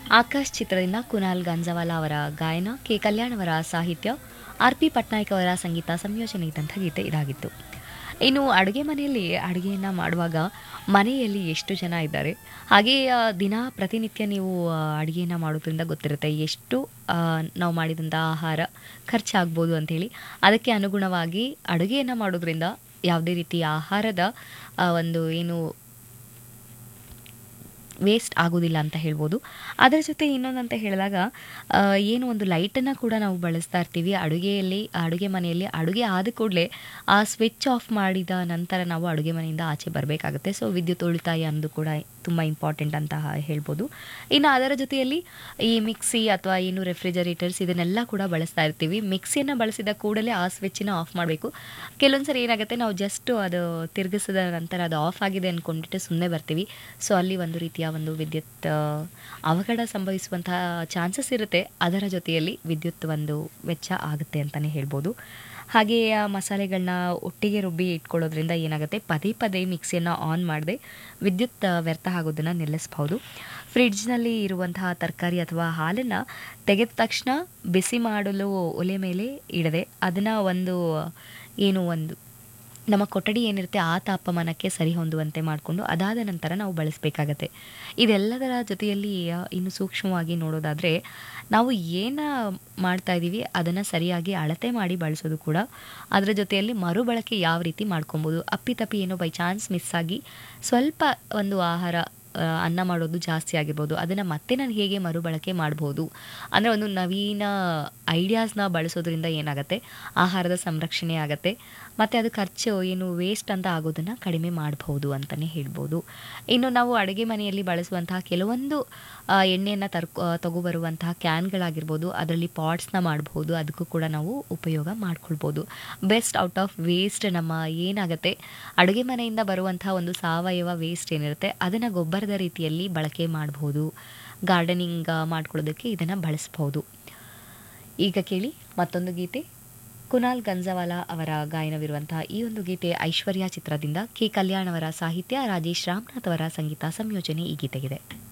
ಆಕಾಶ್ ಚಿತ್ರದಿಂದ ಕುನಾಲ್ ಗಂಜವಾಲ ಅವರ ಗಾಯನ ಕೆ ಕಲ್ಯಾಣ್ ಅವರ ಸಾಹಿತ್ಯ ಆರ್ ಪಿ ಪಟ್ನಾಯಕ್ ಅವರ ಸಂಗೀತ ಸಂಯೋಜನೆ ಇದ್ದಂಥ ಗೀತೆ ಇದಾಗಿತ್ತು ಇನ್ನು ಅಡುಗೆ ಮನೆಯಲ್ಲಿ ಅಡುಗೆಯನ್ನು ಮಾಡುವಾಗ ಮನೆಯಲ್ಲಿ ಎಷ್ಟು ಜನ ಇದ್ದಾರೆ ಹಾಗೆ ಆ, ದಿನ ಪ್ರತಿನಿತ್ಯ ನೀವು ಅಡುಗೆಯನ್ನು ಮಾಡೋದ್ರಿಂದ ಗೊತ್ತಿರುತ್ತೆ ಎಷ್ಟು ಆ, ನಾವು ಮಾಡಿದಂಥ ಆಹಾರ ಖರ್ಚಾಗ್ಬೋದು ಅಂಥೇಳಿ ಅದಕ್ಕೆ ಅನುಗುಣವಾಗಿ ಅಡುಗೆಯನ್ನು ಮಾಡೋದ್ರಿಂದ ಯಾವುದೇ ರೀತಿ ಆಹಾರದ ಆ, ಒಂದು ಏನು ವೇಸ್ಟ್ ಆಗೋದಿಲ್ಲ ಅಂತ ಹೇಳ್ಬೋದು ಅದರ ಜೊತೆ ಇನ್ನೊಂದಂತ ಹೇಳಿದಾಗ ಆ, ಏನು ಒಂದು ಲೈಟನ್ನು ಕೂಡ ನಾವು ಬಳಸ್ತಾ ಇರ್ತೀವಿ ಅಡುಗೆಯಲ್ಲಿ ಅಡುಗೆ ಮನೆಯಲ್ಲಿ ಅಡುಗೆ ಆದ ಕೂಡಲೇ ಆ ಸ್ವಿಚ್ ಆಫ್ ಮಾಡಿದ ನಂತರ ನಾವು ಅಡುಗೆ ಮನೆಯಿಂದ ಆಚೆ ಬರಬೇಕಾಗುತ್ತೆ ಸೊ ವಿದ್ಯುತ್ ಉಳಿತಾಯ ಅನ್ನೋದು ಕೂಡ ತುಂಬ ಇಂಪಾರ್ಟೆಂಟ್ ಅಂತ ಹೇಳ್ಬೋದು ಇನ್ನು ಅದರ ಜೊತೆಯಲ್ಲಿ ಈ ಮಿಕ್ಸಿ ಅಥವಾ ಏನು ರೆಫ್ರಿಜರೇಟರ್ಸ್ ಇದನ್ನೆಲ್ಲ ಕೂಡ ಬಳಸ್ತಾ ಇರ್ತೀವಿ ಮಿಕ್ಸಿಯನ್ನು ಬಳಸಿದ ಕೂಡಲೇ ಆ ಸ್ವಿಚ್ನ ಆಫ್ ಮಾಡಬೇಕು ಕೆಲವೊಂದು ಸರಿ ಏನಾಗುತ್ತೆ ನಾವು ಜಸ್ಟ್ ಅದು ತಿರುಗಿಸಿದ ನಂತರ ಅದು ಆಫ್ ಆಗಿದೆ ಅಂದ್ಕೊಂಡ್ಬಿಟ್ಟು ಸುಮ್ಮನೆ ಬರ್ತೀವಿ ಸೊ ಅಲ್ಲಿ ಒಂದು ರೀತಿಯ ಒಂದು ವಿದ್ಯುತ್ ಆ, ಅವಘಡ ಸಂಭವಿಸುವಂತಹ ಚಾನ್ಸಸ್ ಇರುತ್ತೆ ಅದರ ಜೊತೆಯಲ್ಲಿ ವಿದ್ಯುತ್ ಒಂದು ವೆಚ್ಚ ಆಗುತ್ತೆ ಅಂತಲೇ ಹೇಳ್ಬೋದು ಹಾಗೆ ಆ ಮಸಾಲೆಗಳನ್ನ ಒಟ್ಟಿಗೆ ರುಬ್ಬಿ ಇಟ್ಕೊಳ್ಳೋದ್ರಿಂದ ಏನಾಗುತ್ತೆ ಪದೇ ಪದೇ ಮಿಕ್ಸಿಯನ್ನು ಆನ್ ಮಾಡದೆ ವಿದ್ಯುತ್ ಆ, ವ್ಯರ್ಥ ಆಗೋದನ್ನು ನಿಲ್ಲಿಸ್ಬಹುದು ಫ್ರಿಡ್ಜ್ನಲ್ಲಿ ಇರುವಂತಹ ತರಕಾರಿ ಅಥವಾ ಹಾಲನ್ನು ತೆಗೆದ ತಕ್ಷಣ ಬಿಸಿ ಮಾಡಲು ಒಲೆ ಮೇಲೆ ಇಡದೆ ಅದನ್ನು ಒಂದು ಏನು ಒಂದು ನಮ್ಮ ಕೊಠಡಿ ಏನಿರುತ್ತೆ ಆ ತಾಪಮಾನಕ್ಕೆ ಸರಿ ಹೊಂದುವಂತೆ ಮಾಡಿಕೊಂಡು ಅದಾದ ನಂತರ ನಾವು ಬಳಸಬೇಕಾಗತ್ತೆ ಇದೆಲ್ಲದರ ಜೊತೆಯಲ್ಲಿ ಆ, ಇನ್ನು ಸೂಕ್ಷ್ಮವಾಗಿ ನೋಡೋದಾದರೆ ನಾವು ಏನು ಮಾಡ್ತಾ ಇದ್ದೀವಿ ಅದನ್ನು ಸರಿಯಾಗಿ ಅಳತೆ ಮಾಡಿ ಬಳಸೋದು ಕೂಡ ಅದರ ಜೊತೆಯಲ್ಲಿ ಮರುಬಳಕೆ ಯಾವ ರೀತಿ ಮಾಡ್ಕೊಬೋದು ಅಪ್ಪಿತಪ್ಪಿ ಏನೋ ಬೈ ಚಾನ್ಸ್ ಮಿಸ್ ಆಗಿ ಸ್ವಲ್ಪ ಒಂದು ಆಹಾರ ಆ, ಅನ್ನ ಮಾಡೋದು ಜಾಸ್ತಿ ಆಗಿರ್ಬೋದು ಅದನ್ನು ಮತ್ತೆ ನಾನು ಹೇಗೆ ಮರುಬಳಕೆ ಮಾಡ್ಬೋದು ಅಂದರೆ ಒಂದು ನವೀನ ಐಡಿಯಾಸ್ನ ಬಳಸೋದ್ರಿಂದ ಏನಾಗುತ್ತೆ ಆಹಾರದ ಸಂರಕ್ಷಣೆ ಆಗುತ್ತೆ ಮತ್ತು ಅದು ಖರ್ಚು ಏನು ವೇಸ್ಟ್ ಅಂತ ಆಗೋದನ್ನು ಕಡಿಮೆ ಮಾಡ್ಬೋದು ಅಂತಲೇ ಹೇಳ್ಬೋದು ಇನ್ನು ನಾವು ಅಡುಗೆ ಮನೆಯಲ್ಲಿ ಬಳಸುವಂತಹ ಕೆಲವೊಂದು ಆ, ಎಣ್ಣೆಯನ್ನು ತರ್ಕೊ ತಗೊಬರುವಂತಹ ಕ್ಯಾನ್ಗಳಾಗಿರ್ಬೋದು ಅದರಲ್ಲಿ ಪಾಟ್ಸ್ನ ಮಾಡ್ಬೋದು ಅದಕ್ಕೂ ಕೂಡ ನಾವು ಉಪಯೋಗ ಮಾಡ್ಕೊಳ್ಬೋದು ಬೆಸ್ಟ್ ಔಟ್ ಆಫ್ ವೇಸ್ಟ್ ನಮ್ಮ ಏನಾಗುತ್ತೆ ಅಡುಗೆ ಮನೆಯಿಂದ ಬರುವಂತಹ ಒಂದು ಸಾವಯವ ವೇಸ್ಟ್ ಏನಿರುತ್ತೆ ಅದನ್ನು ಗೊಬ್ಬರದ ರೀತಿಯಲ್ಲಿ ಬಳಕೆ ಮಾಡ್ಬೋದು ಗಾರ್ಡನಿಂಗ್ ಮಾಡ್ಕೊಳ್ಳೋದಕ್ಕೆ ಇದನ್ನು ಬಳಸ್ಬೋದು ಈಗ ಕೇಳಿ ಮತ್ತೊಂದು ಗೀತೆ ಕುನಾಲ್ ಗಂಜವಾಲ ಅವರ ಗಾಯನವಿರುವಂತಹ ಈ ಒಂದು ಗೀತೆ ಐಶ್ವರ್ಯ ಚಿತ್ರದಿಂದ ಕೆ ಕಲ್ಯಾಣ್ ಅವರ ಸಾಹಿತ್ಯ ರಾಜೇಶ್ ರಾಮನಾಥ್ ಅವರ ಸಂಗೀತ ಸಂಯೋಜನೆ ಈ ಗೀತೆಗಿದೆ